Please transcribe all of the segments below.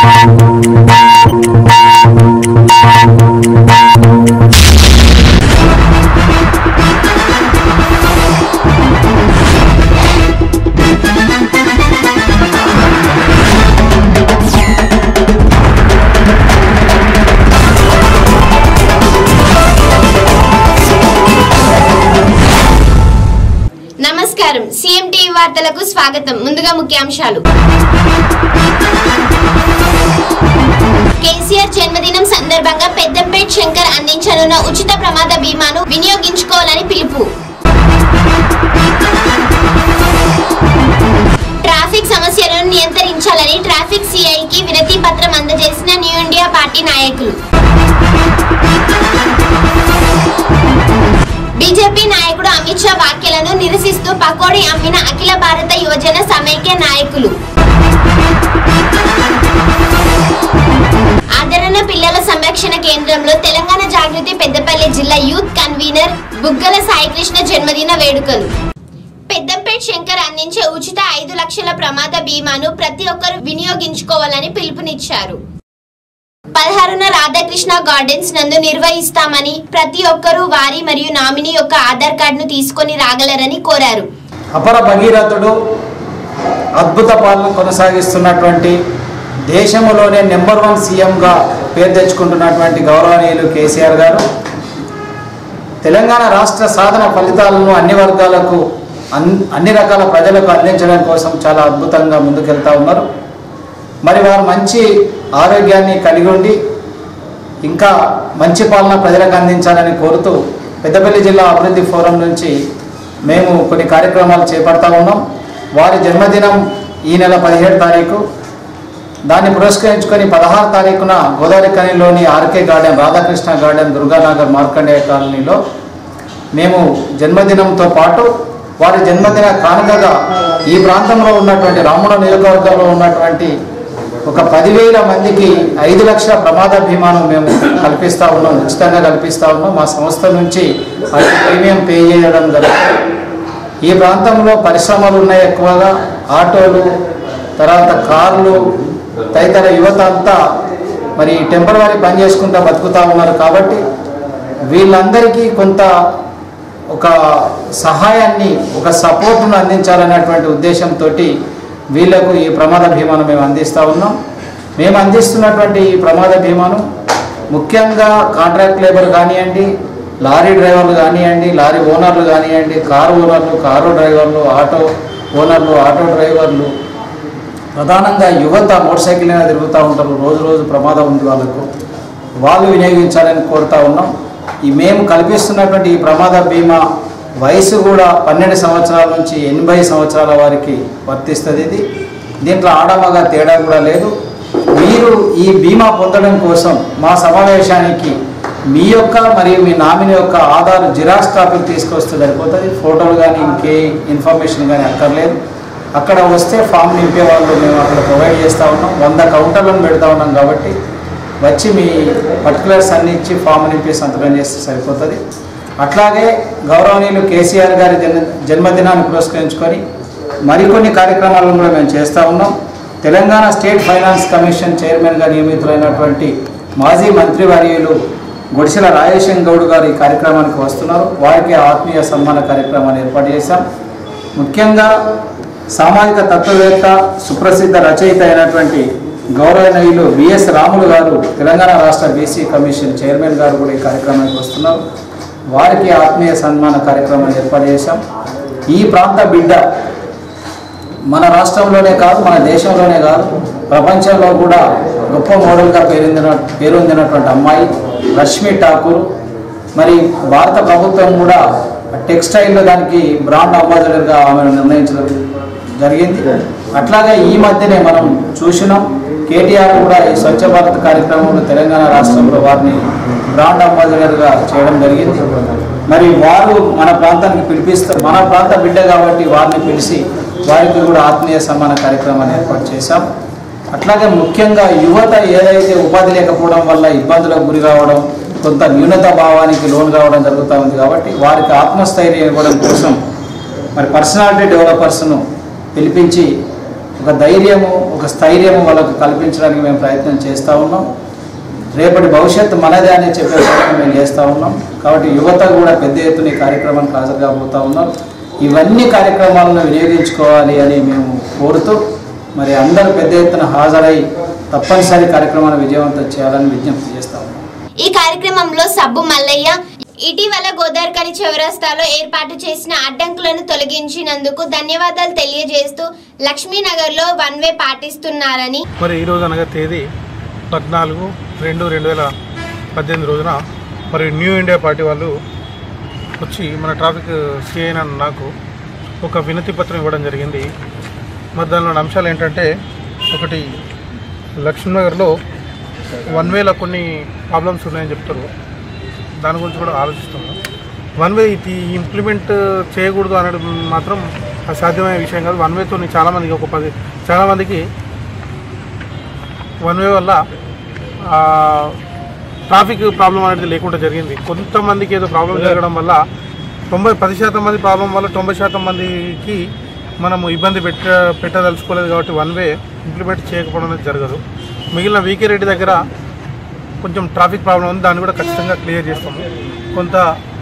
నమస్కారం CM TV వార్తలకు స్వాగతం ముందుగా ముఖ్యాంశాలు కేసీఆర్ జన్మదినం సందర్భంగా పెద్దంపేట్ శంకర్ అందించనున్న ఉచిత ప్రమాద బీమాను వినియోగించుకోవాలని పిలుపు ట్రాఫిక్ సమస్యలను నియంత్రించాలని ట్రాఫిక్ సిఐకి వినతి పత్రం అందజేసిన న్యూ ఇండియా పార్టీ నాయకులు బీజేపీ నాయకుడు అమిత్ షా వ్యాఖ్యలను నిరసిస్తూ పకోడీ అమ్మిన అఖిల భారత యువజన సమైక్య నాయకులు ఆదరణ పిల్లల సంరక్షణ కేంద్రంలో తెలంగాణ జాగృతి పెద్దపల్లి జిల్లా యూత్ కన్వీనర్ బుగ్గల సాయికృష్ణ జన్మదిన వేడుకలు పెద్దంపేట్ శంకర్ అందించే ఉచిత ఐదు లక్షల ప్రమాద బీమాను ప్రతి ఒక్కరూ వినియోగించుకోవాలని పిలుపునిచ్చారు పదహారున రాధాకృష్ణ గార్డెన్స్ నందు నిర్వహిస్తామని ప్రతి ఒక్కరూ వారి మరియు నామినీ యొక్క ఆధార్ కార్డును తీసుకొని రాగలరని కోరారు అపర భగీరథుడు అద్భుత పాలన కొనసాగిస్తున్నటువంటి దేశంలోనే నెంబర్ వన్ సీఎంగా పేరు తెచ్చుకుంటున్నటువంటి గౌరవనీయులు కేసీఆర్ గారు తెలంగాణ రాష్ట్ర సాధన ఫలితాలను అన్ని వర్గాలకు అన్ అన్ని రకాల ప్రజలకు అందించడం కోసం చాలా అద్భుతంగా ముందుకెళ్తా ఉన్నారు మరి వారు మంచి ఆరోగ్యాన్ని కలిగి ఉండి ఇంకా మంచి పాలన ప్రజలకు అందించాలని కోరుతూ పెద్దపల్లి జిల్లా అభివృద్ధి ఫోరం నుంచి మేము కొన్ని కార్యక్రమాలు చేపడతా ఉన్నాం వారి జన్మదినం ఈ నెల పదిహేడు తారీఖు దాన్ని పురస్కరించుకొని పదహారు తారీఖున గోదావరి కనిలోని RK garden Radhakrishna garden Durganagar Markandeya కాలనీలో మేము జన్మదినంతో పాటు వారి జన్మదిన కానుకగా ఈ ప్రాంతంలో ఉన్నటువంటి రాముడ నియోజకవర్గంలో ఉన్నటువంటి ఒక పదివేల మందికి ఐదు లక్షల ప్రమాద బీమాను మేము కల్పిస్తూ ఉన్నాం ఉచితంగా కల్పిస్తూ ఉన్నాం మా సంస్థ నుంచి అది ప్రీమియం పే చేయడం జరుగుతుంది ఈ ప్రాంతంలో పరిశ్రమలు ఉన్నాయి ఎక్కువగా ఆటోలు తర్వాత కార్లు తదితర యువత అంతా మరి టెంపరవరీ పని చేసుకుంటూ బతుకుతూ ఉన్నారు కాబట్టి వీళ్ళందరికీ కొంత ఒక సహాయాన్ని ఒక సపోర్ట్ను అందించాలనేటువంటి ఉద్దేశంతో వీళ్లకు ఈ ప్రమాద బీమాను మేము అందిస్తూ ఉన్నాం మేము అందిస్తున్నటువంటి ఈ ప్రమాద బీమాను ముఖ్యంగా కాంట్రాక్ట్ లేబర్ కానివ్వండి లారీ డ్రైవర్లు కానివ్వండి లారీ ఓనర్లు కానివ్వండి కారు ఓనర్లు కారు డ్రైవర్లు ఆటో ఓనర్లు ఆటో డ్రైవర్లు ప్రధానంగా యువత మోటార్ సైకిల్ మీద తిరుగుతూ ఉంటారు రోజు రోజు ప్రమాదం ఉంది వాళ్ళకు వాళ్ళు వినియోగించాలని కోరుతా ఉన్నాం ఈ మేము కల్పిస్తున్నటువంటి ఈ ప్రమాద బీమా వయసు కూడా పన్నెండు సంవత్సరాల నుంచి ఎనభై సంవత్సరాల వారికి వర్తిస్తుంది ఇది దీంట్లో ఆడమగ తేడా కూడా లేదు మీరు ఈ బీమా పొందడం కోసం మా సమావేశానికి మీ యొక్క మరియు మీ నామిని యొక్క ఆధార్ జిరాక్స్ కాపీలు తీసుకొస్తే సరిపోతుంది ఫోటోలు కానీ ఇంకే ఇన్ఫర్మేషన్ కానీ అక్కర్లేదు అక్కడ వస్తే ఫామ్ నింపే వాళ్ళు మేము అక్కడ ప్రొవైడ్ చేస్తూ ఉన్నాం వంద కౌంటర్లను పెడతా ఉన్నాం కాబట్టి వచ్చి మీ పర్టికులర్స్ అన్ని ఇచ్చి ఫామ్ నింపి సంతకం చేస్తే సరిపోతుంది అట్లాగే గౌరవనీయులు కేసీఆర్ గారి జన్మ జన్మదినాన్ని పురస్కరించుకొని మరికొన్ని కార్యక్రమాలను కూడా మేము చేస్తూ ఉన్నాం తెలంగాణ స్టేట్ ఫైనాన్స్ కమిషన్ చైర్మన్గా నియమితులైనటువంటి మాజీ మంత్రివర్యులు గుడిసెల రాజేశం గౌడ్ గారు ఈ కార్యక్రమానికి వస్తున్నారు వారికి ఆత్మీయ సన్మాన కార్యక్రమాన్ని ఏర్పాటు చేశాం ముఖ్యంగా సామాజిక తత్వవేత్త సుప్రసిద్ధ రచయిత అయినటువంటి గౌరవనీయులు విఎస్ రాములు గారు తెలంగాణ రాష్ట్ర బీసీ కమిషన్ చైర్మన్ గారు కూడా ఈ కార్యక్రమానికి వస్తున్నారు వారికి ఆత్మీయ సన్మాన కార్యక్రమాన్ని ఏర్పాటు చేశాం ఈ ప్రాంత బిడ్డ మన రాష్ట్రంలోనే కాదు మన దేశంలోనే కాదు ప్రపంచంలో కూడా గొప్ప మోడల్గా పేరొందిన పేరొందినటువంటి అమ్మాయి రష్మి ఠాకూర్ మరి భారత ప్రభుత్వం కూడా టెక్స్టైల్లో దానికి బ్రాండ్ అంబాసిడర్గా ఆమెను నిర్ణయించడం జరిగింది అట్లాగే ఈ మధ్యనే మనం చూసినాం కేటీఆర్ కూడా ఈ స్వచ్ఛ భారత్ కార్యక్రమంలో తెలంగాణ రాష్ట్రంలో వారిని బ్రాండ్ అంబాసిడర్గా చేయడం జరిగింది మరి వారు మన ప్రాంతానికి పిలిపిస్తారు మన ప్రాంత బిడ్డ కాబట్టి వారిని పిలిచి వారికి కూడా ఆత్మీయ సమ్మాన కార్యక్రమాన్ని ఏర్పాటు చేశాం అట్లాగే ముఖ్యంగా యువత ఏదైతే ఉపాధి లేకపోవడం వల్ల ఇబ్బందులకు గురి కావడం కొంత న్యూనత భావానికి లోన్ కావడం జరుగుతూ ఉంది కాబట్టి వారికి ఆత్మస్థైర్యం ఇవ్వడం కోసం మరి పర్సనాలిటీ డెవలపర్స్ను పిలిపించి ఒక ధైర్యము ఒక స్థైర్యము వాళ్ళకు కల్పించడానికి మేము ప్రయత్నం చేస్తూ ఉన్నాం రేపటి భవిష్యత్తు మనదే అని చెప్పే ప్రయత్నం మేము చేస్తూ ఉన్నాం కాబట్టి యువత కూడా పెద్ద ఎత్తున ఈ కార్యక్రమానికి హాజరు కాబోతూ ఉన్నాం ఇవన్నీ కార్యక్రమాలను వినియోగించుకోవాలి అని మేము కోరుతూ మరి అందరూ పెద్ద ఎత్తున హాజరై తప్పనిసరి కార్యక్రమాన్ని విజయవంతం చేయాలని విజ్ఞప్తి చేస్తా ఉన్నాం ఈ కార్యక్రమంలో సబ్బు మల్లయ్య ఇటీవల గోదావరికని చౌరస్తాలో ఏర్పాటు చేసిన అడ్డంకులను తొలగించినందుకు ధన్యవాదాలు తెలియజేస్తూ లక్ష్మీనగర్లో వన్ వే పాటిస్తున్నారని మరి ఈరోజు అనగా తేదీ పద్నాలుగు రెండు రెండు వేల పద్దెనిమిది రోజున మరి న్యూ ఇండియా పార్టీ వాళ్ళు వచ్చి మన ట్రాఫిక్ సిఐన నాకు ఒక వినతి పత్రం ఇవ్వడం జరిగింది మరి దానిలో అంశాలు ఏంటంటే ఒకటి లక్ష్మీనగర్లో వన్ వేలో కొన్ని ప్రాబ్లమ్స్ ఉన్నాయని చెప్తారు దాని గురించి కూడా ఆలోచిస్తున్నాం వన్ వే ఇది ఇంప్లిమెంట్ చేయకూడదు అనేది మాత్రం అసాధ్యమైన విషయం కాదు వన్ వేతో చాలామందికి ఒక పది చాలామందికి వన్ వే వల్ల ఆ, ట్రాఫిక్ ప్రాబ్లం అనేది లేకుండా జరిగింది కొంతమందికి ఏదో ప్రాబ్లం జరగడం వల్ల తొంభై పది శాతం మంది ప్రాబ్లం వల్ల తొంభై శాతం మందికి మనము ఇబ్బంది పెట్ట పెట్టదలుచుకోలేదు కాబట్టి వన్ వే ఇంప్లిమెంట్ చేయకపోవడం అనేది జరగదు మిగిలిన వీకే రెడ్డి దగ్గర కొంచెం ట్రాఫిక్ ప్రాబ్లం ఉంది దాన్ని కూడా ఖచ్చితంగా క్లియర్ చేస్తాము కొంత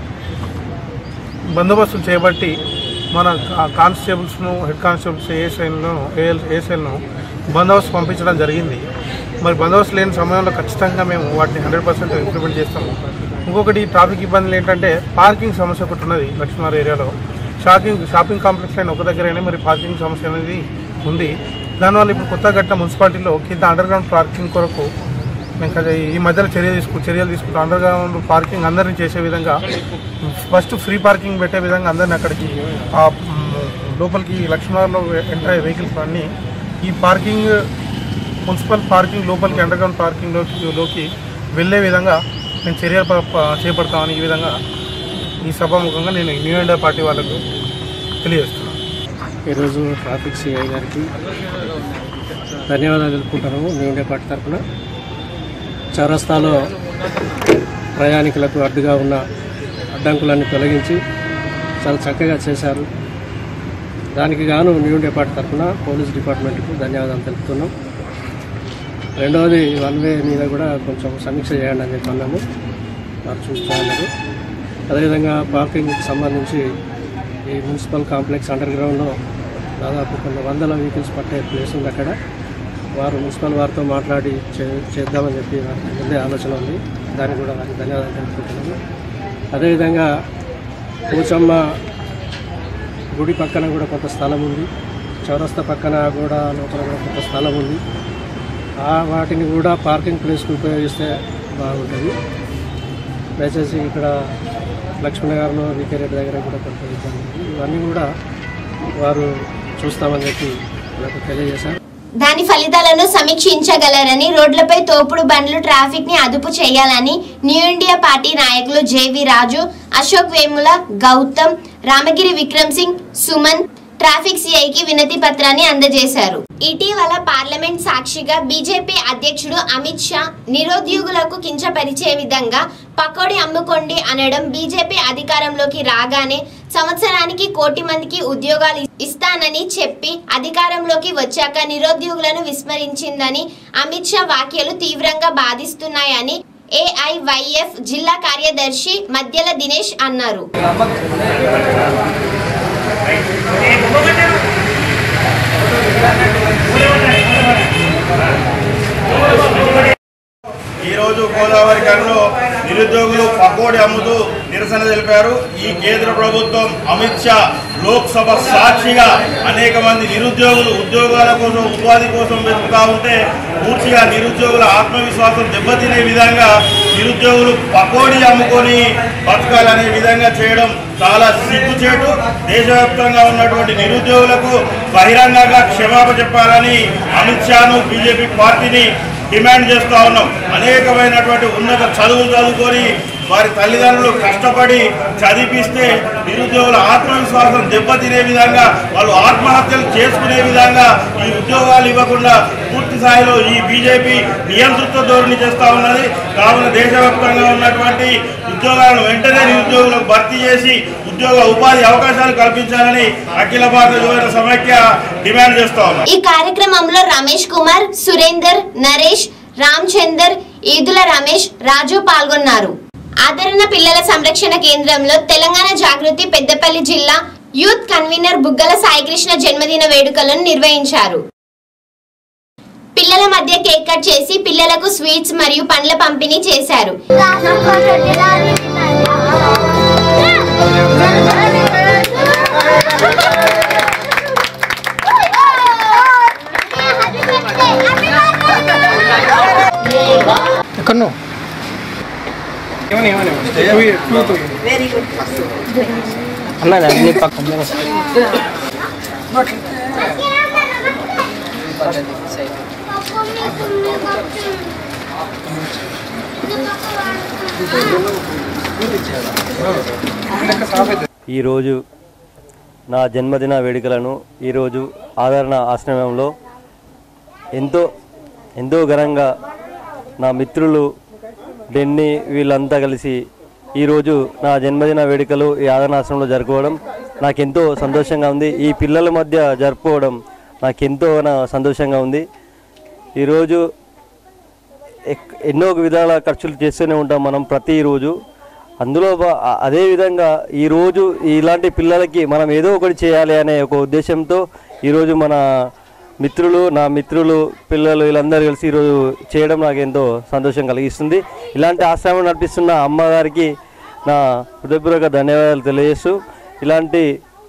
బందోబస్తులు చేపట్టి మన కా- కానిస్టేబుల్స్ను హెడ్ కానిస్టేబుల్స్ ఏఎస్ఐలను ఏఎల్ ఏఎస్ఐలను బందోబస్తు పంపించడం జరిగింది మరి బందోబస్తు లేని సమయంలో ఖచ్చితంగా మేము వాటిని హండ్రెడ్ పర్సెంట్ ఇంప్లిమెంట్ చేస్తాము ఇంకొకటి ట్రాఫిక్ ఇబ్బందులు ఏంటంటే పార్కింగ్ సమస్య ఒకటి ఉన్నది లక్ష్మీనగర్ ఏరియాలో షాపింగ్ షాపింగ్ కాంప్లెక్స్ అయిన ఒక దగ్గరైనా మరి పార్కింగ్ సమస్య అనేది ఉంది దానివల్ల ఇప్పుడు కొత్త కట్టిన మున్సిపాలిటీలో కింద అండర్ గ్రౌండ్ పార్కింగ్ కొరకు మేము కదా ఈ మధ్యలో చర్య తీసుకు చర్యలు తీసుకుంటాం అండర్ గ్రౌండ్ పార్కింగ్ అందరినీ చేసే విధంగా ఫస్ట్ ఫ్రీ పార్కింగ్ పెట్టే విధంగా అందరిని అక్కడికి ఆ మ్, లోపలికి లక్ష్మీనగర్లో ఎంటర్ అయ్యే వెహికల్స్ అన్నీ ఈ పార్కింగ్ మున్సిపల్ పార్కింగ్ లోపలికి అండర్ గ్రౌండ్ పార్కింగ్లోకి లోకి వెళ్ళే విధంగా మేము చర్యలు ప- ప- చేపడతామని ఈ విధంగా ఈ సభాముఖంగా నేను న్యూ ఇండియా పార్టీ వాళ్ళకు తెలియజేస్తున్నాను ఈరోజు ట్రాఫిక్ సిఐ గారికి ధన్యవాదాలు తెలుపుకుంటున్నాము న్యూ ఇండియా పార్టీ తరఫున చౌరస్తాలో ప్రయాణికులకు అడ్డుగా ఉన్న అడ్డంకులన్నీ తొలగించి చాలా చక్కగా చేశారు దానికి గాను న్యూ ఇండియా పార్టీ తరఫున పోలీస్ డిపార్ట్మెంట్కు ధన్యవాదాలు తెలుపుతున్నాం రెండవది వన్ వే మీద కూడా కొంచెం సమీక్ష చేయండి అని చెప్పి అన్నాము వారు చూస్తున్నారు అదేవిధంగా పార్కింగ్కి సంబంధించి ఈ మున్సిపల్ కాంప్లెక్స్ అండర్ గ్రౌండ్లో దాదాపు కొన్ని వందల వెహికల్స్ పట్టే ప్లేస్ ఉంది అక్కడ వారు మున్సిపల్ వారితో మాట్లాడి చే చేద్దామని చెప్పి వారికి ముందే ఆలోచన ఉంది దానికి కూడా వారికి ధన్యవాదాలు తెలుపుకుంటున్నాము అదేవిధంగా పోచమ్మ గుడి పక్కన కూడా కొంత స్థలం ఉంది చౌరస్తా పక్కన కూడా లోపల కూడా కొంత స్థలం ఉంది ఆ వాటిని కూడా పార్కింగ్ ప్లేస్కి ఉపయోగిస్తే బాగుంటుంది దయచేసి ఇక్కడ లక్ష్మీనగర్లో వికే రెడ్డి దగ్గర కూడా కొంత ఇబ్బంది ఉంది ఇవన్నీ కూడా వారు చూస్తామని చెప్పి నాకు తెలియజేశారు దాని ఫలితాలను సమీక్షించగలరని రోడ్లపై తోపుడు బండ్లు ట్రాఫిక్ ని అదుపు చేయాలని న్యూ ఇండియా పార్టీ నాయకులు జేవి రాజు అశోక్ వేముల గౌతమ్ రామగిరి విక్రమ్ సింగ్ సుమన్ ట్రాఫిక్ సిఐకి వినతి పత్రాన్ని అందజేశారు ఇటీవల పార్లమెంట్ సాక్షిగా బీజేపీ అధ్యక్షుడు అమిత్ షా నిరుద్యోగులకు కించపరిచే విధంగా పకోడీ అమ్ముకోండి అనడం బీజేపీ అధికారంలోకి రాగానే సంవత్సరానికి కోటి మందికి ఉద్యోగాలు ఇస్తానని చెప్పి అధికారంలోకి వచ్చాక నిరుద్యోగులను విస్మరించిందని అమిత్ షా వ్యాఖ్యలు తీవ్రంగా బాధిస్తున్నాయని ఏఐవైఎఫ్ జిల్లా కార్యదర్శి మధ్యల దినేష్ అన్నారు ఈరోజు గోదావరి కన్లో నిరుద్యోగులు పకోడి అమ్ముతూ నిరసన తెలిపారు ఈ కేంద్ర ప్రభుత్వం అమిత్ షా లోక్సభ సాక్షిగా అనేక మంది నిరుద్యోగులు ఉద్యోగాల కోసం ఉపాధి కోసం వెతుకుతా ఉంటే పూర్తిగా నిరుద్యోగుల ఆత్మవిశ్వాసం దెబ్బతినే విధంగా నిరుద్యోగులు పకోడీ అమ్ముకొని బతకాలనే విధంగా చేయడం చాలా సిగ్గుచేటు దేశవ్యాప్తంగా ఉన్నటువంటి నిరుద్యోగులకు బహిరంగంగా క్షమాపణ చెప్పాలని అమిత్ షాను బీజేపీ పార్టీని డిమాండ్ చేస్తూ ఉన్నాం అనేకమైనటువంటి ఉన్నత చదువులు చదువుకొని వారి తల్లిదండ్రులు కష్టపడి చదివిస్తే నిరుద్యోగుల ఆత్మవిశ్వాసం దెబ్బతినే విధంగా వాళ్ళు ఆత్మహత్యలు చేసుకునే విధంగా ఈ ఉద్యోగాలు ఇవ్వకుండా పూర్తి స్థాయిలో ఈ బీజేపీ నియంతృత్వ ధోరణి చేస్తూ ఉన్నది కావున దేశవ్యాప్తంగా ఉన్నటువంటి ఉద్యోగాలను వెంటనే నిరుద్యోగులకు భర్తీ చేసి ఉద్యోగ ఉపాధి అవకాశాలు కల్పించాలని అఖిల భారత యువజన సమైక్య డిమాండ్ చేస్తా ఉన్నాం ఈ కార్యక్రమంలో రమేష్ కుమార్ సురేందర్ నరేష్ రామచందర్ ఈదుల రమేష్ రాజు పాల్గొన్నారు ఆదరణ పిల్లల సంరక్షణ కేంద్రంలో తెలంగాణ జాగృతి పెద్దపల్లి జిల్లా యూత్ కన్వీనర్ బుగ్గల సాయికృష్ణ జన్మదిన వేడుకలను నిర్వహించారు పిల్లల మధ్య కేక్ కట్ చేసి పిల్లలకు స్వీట్స్ మరియు పండ్ల పంపిణీ చేశారు ఎక్కడో అన్న అన్ని పక్కన ఈరోజు నా జన్మదిన వేడుకలను ఈరోజు ఆదరణ ఆశ్రమంలో ఎంతో ఎంతో ఘనంగా నా మిత్రులు డెన్నీ వీళ్ళంతా కలిసి ఈరోజు నా జన్మదిన వేడుకలు ఈ ఆదరణ ఆశ్రమంలో జరుపుకోవడం నాకెంతో సంతోషంగా ఉంది ఈ పిల్లల మధ్య జరుపుకోవడం నాకెంతో నా సంతోషంగా ఉంది ఈరోజు ఎక్- ఎన్నో విధాల ఖర్చులు చేస్తూనే ఉంటాం మనం ప్రతిరోజు అందులో బా- అ- అదే విధంగా ఈరోజు ఇలాంటి పిల్లలకి మనం ఏదో ఒకటి చేయాలి అనే ఒక ఉద్దేశంతో ఈరోజు మన మిత్రులు నా మిత్రులు పిల్లలు వీళ్ళందరూ కలిసి ఈరోజు చేయడం నాకు ఎంతో సంతోషం కలిగిస్తుంది ఇలాంటి ఆశ్రమం నడిపిస్తున్న అమ్మగారికి నా హృదయపూర్వక ధన్యవాదాలు తెలియజేస్తూ ఇలాంటి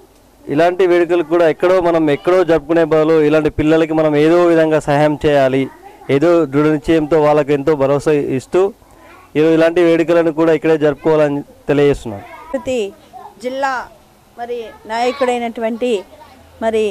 ఇలాంటి వేడుకలు కూడా ఎక్కడో మనం ఎక్కడో జరుపుకునే బదులు ఇలాంటి పిల్లలకి మనం ఏదో విధంగా సహాయం చేయాలి ఏదో దృఢ నిశ్చయంతో వాళ్ళకి ఎంతో భరోసా ఇస్తూ ఈరోజు ఇలాంటి వేడుకలను కూడా ఇక్కడే జరుపుకోవాలని తెలియజేస్తున్నాను ప్రతి జిల్లా మరి నాయకుడైనటువంటి మరి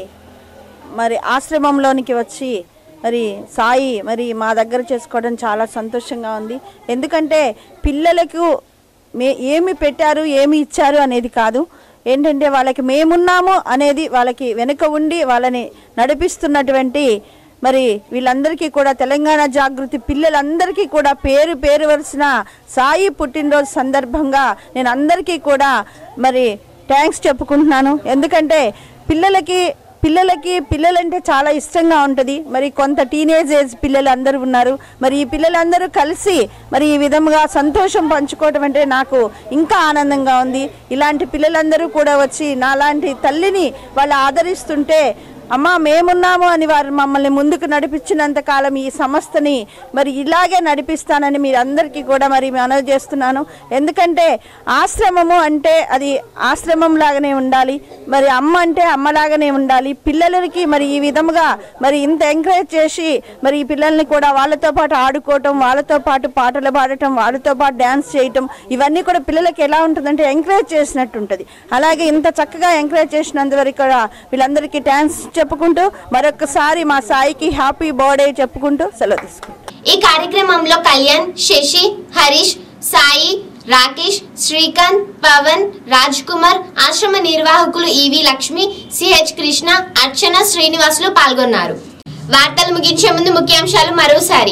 మరి ఆశ్రమంలోనికి వచ్చి మరి సాయి మరి మా దగ్గర చేసుకోవడం చాలా సంతోషంగా ఉంది ఎందుకంటే పిల్లలకు మే ఏమి పెట్టారు ఏమి ఇచ్చారు అనేది కాదు ఏంటంటే వాళ్ళకి మేమున్నాము అనేది వాళ్ళకి వెనుక ఉండి వాళ్ళని నడిపిస్తున్నటువంటి మరి వీళ్ళందరికీ కూడా తెలంగాణ జాగృతి పిల్లలందరికీ కూడా పేరు పేరు వరుసన సాయి పుట్టినరోజు సందర్భంగా నేను అందరికీ కూడా మరి థ్యాంక్స్ చెప్పుకుంటున్నాను ఎందుకంటే పిల్లలకి పిల్లలకి పిల్లలంటే చాలా ఇష్టంగా ఉంటుంది మరి కొంత టీనేజ్ ఏజ్ పిల్లలు అందరూ ఉన్నారు మరి ఈ పిల్లలందరూ కలిసి మరి ఈ విధముగా సంతోషం పంచుకోవటం అంటే నాకు ఇంకా ఆనందంగా ఉంది ఇలాంటి పిల్లలందరూ కూడా వచ్చి నాలాంటి తల్లిని వాళ్ళు ఆదరిస్తుంటే అమ్మ మేమున్నాము అని వారు మమ్మల్ని ముందుకు నడిపించినంత కాలం ఈ సంస్థని మరి ఇలాగే నడిపిస్తానని మీరందరికీ కూడా మరి మనవి చేస్తున్నాను ఎందుకంటే ఆశ్రమము అంటే అది ఆశ్రమం లాగానే ఉండాలి మరి అమ్మ అంటే అమ్మలాగానే ఉండాలి పిల్లలకి మరి ఈ విధముగా మరి ఇంత ఎంకరేజ్ చేసి మరి ఈ పిల్లల్ని కూడా వాళ్ళతో పాటు ఆడుకోవటం వాళ్ళతో పాటు పాటలు పాడటం వాళ్ళతో పాటు డ్యాన్స్ చేయటం ఇవన్నీ కూడా పిల్లలకి ఎలా ఉంటుందంటే ఎంకరేజ్ చేసినట్టు ఉంటుంది అలాగే ఇంత చక్కగా ఎంకరేజ్ చేసినందువరకు కూడా వీళ్ళందరికీ థ్యాంక్స్ చెప్పుకుంటూ మరొకసారి మా సాయికి హ్యాపీ బర్త్డే చెప్పుకుంటూ సెలవు తీసుకుంటాం ఈ కార్యక్రమంలో కళ్యాణ్ శశి హరీష్ సాయి రాకేష్ శ్రీకాంత్ పవన్ రాజ్ కుమార్ ఆశ్రమ నిర్వాహకులు ఈవి లక్ష్మి సిహెచ్ కృష్ణ అర్చన శ్రీనివాసులు పాల్గొన్నారు వార్తలు ముగించే ముందు ముఖ్యాంశాలు మరోసారి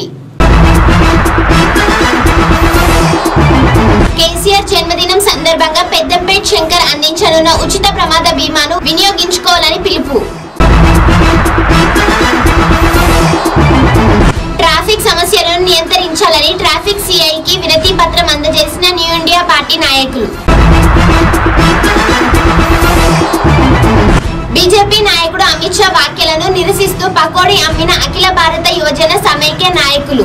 కేసీఆర్ జన్మదినం సందర్భంగా పెద్దంపేట్ శంకర్ అందించనున్న ఉచిత ప్రమాద బీమాను వినియోగించుకోవాలని పిలుపు ట్రాఫిక్ సమస్యలను నియంత్రించాలని ట్రాఫిక్ సిఐకి వినతి పత్రం అందజేసిన న్యూ ఇండియా పార్టీ నాయకులు బీజేపీ నాయకుడు అమిత్ షా వ్యాఖ్యలను నిరసిస్తూ పకోడీ అమ్మిన అఖిల భారత యువజన సమైక్య నాయకులు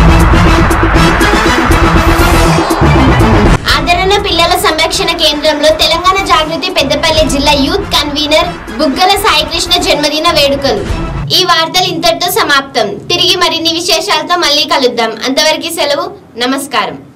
ఆదరణ పిల్లల సంరక్షణ కేంద్రంలో తెలంగాణ జాగృతి పెద్దపల్లి జిల్లా యూత్ కన్వీనర్ బుగ్గల సాయికృష్ణ జన్మదిన వేడుకలు ఈ వార్తలు ఇంతటితో సమాప్తం తిరిగి మరిన్ని విశేషాలతో మళ్ళీ కలుద్దాం అంతవరకు సెలవు నమస్కారం